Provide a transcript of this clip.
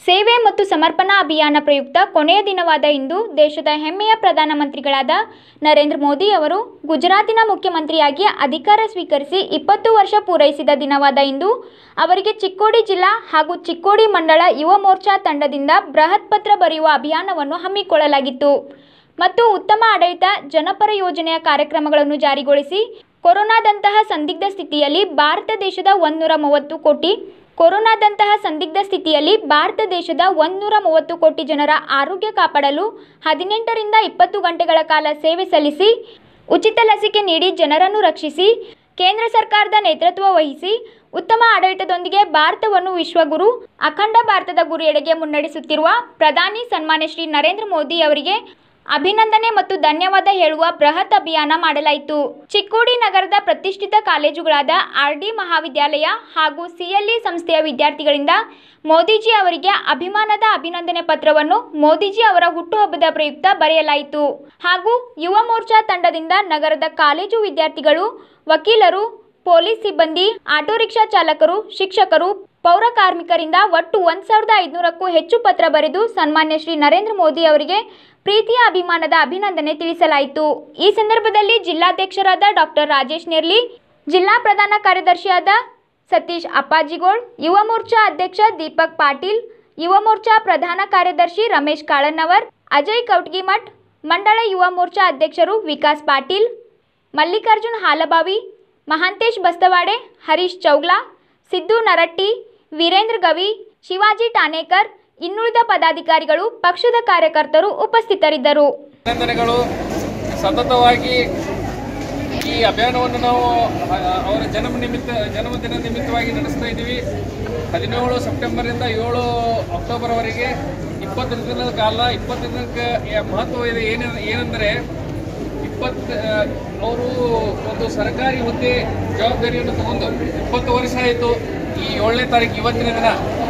ಸೇವೆ ಮತ್ತು ಸಮರ್ಪಣಾ ಅಭಿಯಾನ ಪ್ರಯುಕ್ತ ಕೊನೆಯ ದಿನವಾದ ಇಂದು ದೇಶದ ಹೆಮ್ಮೆಯ ಪ್ರಧಾನಮಂತ್ರಿಗಳಾದ ನರೇಂದ್ರ ಮೋದಿ ಅವರು ಗುಜರಾತಿನ ಮುಖ್ಯಮಂತ್ರಿಯಾಗಿ ಅಧಿಕಾರ ಸ್ವೀಕರಿಸಿ ಇಪ್ಪತ್ತು ವರ್ಷ ಪೂರೈಸಿದ ದಿನವಾದ ಇಂದು ಅವರಿಗೆ ಚಿಕ್ಕೋಡಿ ಜಿಲ್ಲಾ ಹಾಗೂ ಚಿಕ್ಕೋಡಿ ಮಂಡಳ ಯುವ ಮೋರ್ಚಾ ತಂಡದಿಂದ ಬೃಹತ್ ಪತ್ರ ಬರೆಯುವ ಅಭಿಯಾನವನ್ನು ಹಮ್ಮಿಕೊಳ್ಳಲಾಗಿತ್ತು ಮತ್ತು ಉತ್ತಮ ಆಡಳಿತ ಜನಪರ ಯೋಜನೆಯ ಕಾರ್ಯಕ್ರಮಗಳನ್ನು ಜಾರಿಗೊಳಿಸಿ ಕೊರೋನಾದಂತಹ ಸಂದಿಗ್ಧ ಸ್ಥಿತಿಯಲ್ಲಿ ಭಾರತ ದೇಶದ ಒಂದೂರ ಮೂವತ್ತು ಕೋಟಿ ಕೊರೋನಾದಂತಹ ಸಂದಿಗ್ಧ ಸ್ಥಿತಿಯಲ್ಲಿ ಭಾರತ ದೇಶದ ಒಂದೂರ ಮೂವತ್ತು ಕೋಟಿ ಜನರ ಆರೋಗ್ಯ ಕಾಪಾಡಲು ಹದಿನೆಂಟರಿಂದ ಇಪ್ಪತ್ತು ಗಂಟೆಗಳ ಕಾಲ ಸೇವೆ ಸಲ್ಲಿಸಿ ಉಚಿತ ಲಸಿಕೆ ನೀಡಿ ಜನರನ್ನು ರಕ್ಷಿಸಿ ಕೇಂದ್ರ ಸರ್ಕಾರದ ನೇತೃತ್ವ ವಹಿಸಿ ಉತ್ತಮ ಆಡಳಿತದೊಂದಿಗೆ ಭಾರತವನ್ನು ವಿಶ್ವಗುರು ಅಖಂಡ ಭಾರತದ ಗುರಿಯೆಡೆಗೆ ಮುನ್ನಡೆಸುತ್ತಿರುವ ಪ್ರಧಾನಿ ಸನ್ಮಾನ್ಯ ಶ್ರೀ ನರೇಂದ್ರ ಮೋದಿ ಅವರಿಗೆ ಅಭಿನಂದನೆ ಮತ್ತು ಧನ್ಯವಾದ ಹೇಳುವ ಬೃಹತ್ ಅಭಿಯಾನ ಮಾಡಲಾಯಿತು ಚಿಕ್ಕೋಡಿ ನಗರದ ಪ್ರತಿಷ್ಠಿತ ಕಾಲೇಜುಗಳಾದ ಆರ್ ಡಿ ಮಹಾವಿದ್ಯಾಲಯ ಹಾಗೂ ಸಿಎಲ್ಇ ಸಂಸ್ಥೆಯ ವಿದ್ಯಾರ್ಥಿಗಳಿಂದ ಮೋದಿಜಿ ಅವರಿಗೆ ಅಭಿಮಾನದ ಅಭಿನಂದನೆ ಪತ್ರವನ್ನು ಮೋದಿಜಿ ಅವರ ಹುಟ್ಟುಹಬ್ಬದ ಪ್ರಯುಕ್ತ ಬರೆಯಲಾಯಿತು ಹಾಗೂ ಯುವ ಮೋರ್ಚಾ ತಂಡದಿಂದ ನಗರದ ಕಾಲೇಜು ವಿದ್ಯಾರ್ಥಿಗಳು ವಕೀಲರು ಪೊಲೀಸ್ ಸಿಬ್ಬಂದಿ ಆಟೋ ರಿಕ್ಷಾ ಚಾಲಕರು ಶಿಕ್ಷಕರು ಪೌರ ಕಾರ್ಮಿಕರಿಂದ ಒಟ್ಟು ಒಂದು ಸಾವಿರದ ಐದುನೂರಕ್ಕೂ ಹೆಚ್ಚು ಪತ್ರ ಬರೆದು ಸನ್ಮಾನ್ಯ ಶ್ರೀ ನರೇಂದ್ರ ಮೋದಿ ಅವರಿಗೆ ಪ್ರೀತಿಯ ಅಭಿಮಾನದ ಅಭಿನಂದನೆ ತಿಳಿಸಲಾಯಿತು ಈ ಸಂದರ್ಭದಲ್ಲಿ ಜಿಲ್ಲಾಧ್ಯಕ್ಷರಾದ ಡಾಕ್ಟರ್ ರಾಜೇಶ್ ನೆರ್ಲಿ ಜಿಲ್ಲಾ ಪ್ರಧಾನ ಕಾರ್ಯದರ್ಶಿಯಾದ ಸತೀಶ್ ಅಪ್ಪಾಜಿಗೋಳ್ ಯುವ ಮೋರ್ಚಾ ಅಧ್ಯಕ್ಷ ದೀಪಕ್ ಪಾಟೀಲ್ ಯುವ ಮೋರ್ಚಾ ಪ್ರಧಾನ ಕಾರ್ಯದರ್ಶಿ ರಮೇಶ್ ಕಾಳನ್ನವರ್ ಅಜಯ್ ಕೌಟ್ಗಿಮಠ್ ಮಂಡಳ ಯುವ ಮೋರ್ಚಾ ಅಧ್ಯಕ್ಷರು ವಿಕಾಸ್ ಪಾಟೀಲ್ ಮಲ್ಲಿಕಾರ್ಜುನ್ ಹಾಲಬಾವಿ ಮಹಾಂತೇಶ್ ಬಸ್ತವಾಡೆ ಹರೀಶ್ ಚೌಗ್ಲಾ ಸಿದ್ದು ನರಟ್ಟಿ ವೀರೇಂದ್ರ ಗವಿ ಶಿವಾಜಿ ಠಾಣೇಕರ್ ಇನ್ನುಳಿದ ಪದಾಧಿಕಾರಿಗಳು ಪಕ್ಷದ ಕಾರ್ಯಕರ್ತರು ಉಪಸ್ಥಿತರಿದ್ದರು ಅಭಿನಂದನೆಗಳು ಸತತವಾಗಿ ಈ ಅಭಿಯಾನವನ್ನು ನಾವು ಅ- ಅವರ ಜನ್ಮ ನಿಮಿತ್ತ ಜನ್ಮದಿನ ನಿಮಿತ್ತವಾಗಿ ನಡೆಸ್ತಾ ಇದ್ದೀವಿ ಹದಿನೇಳು ಸೆಪ್ಟೆಂಬರಿಂದ ಏಳು ಅಕ್ಟೋಬರ್ವರೆಗೆ ಇಪ್ಪತ್ತು ದಿನದ ಕಾಲ ಇಪ್ಪತ್ತು ದಿನಕ್ಕೆ ಯ- ಮಹತ್ವ ಇದೆ ಏನ ಏನೆಂದರೆ ಇಪ್ಪತ್ತು ಅವರು ಒಂದು ಸರ್ಕಾರಿ ಹುದ್ದೆ ಜವಾಬ್ದಾರಿಯನ್ನು ತಗೊಂಡು ಇಪ್ಪತ್ತು ವರ್ಷ ಆಯಿತು ಈ ಏಳನೇ ತಾರೀಕು ಇವತ್ತಿನ ದಿನ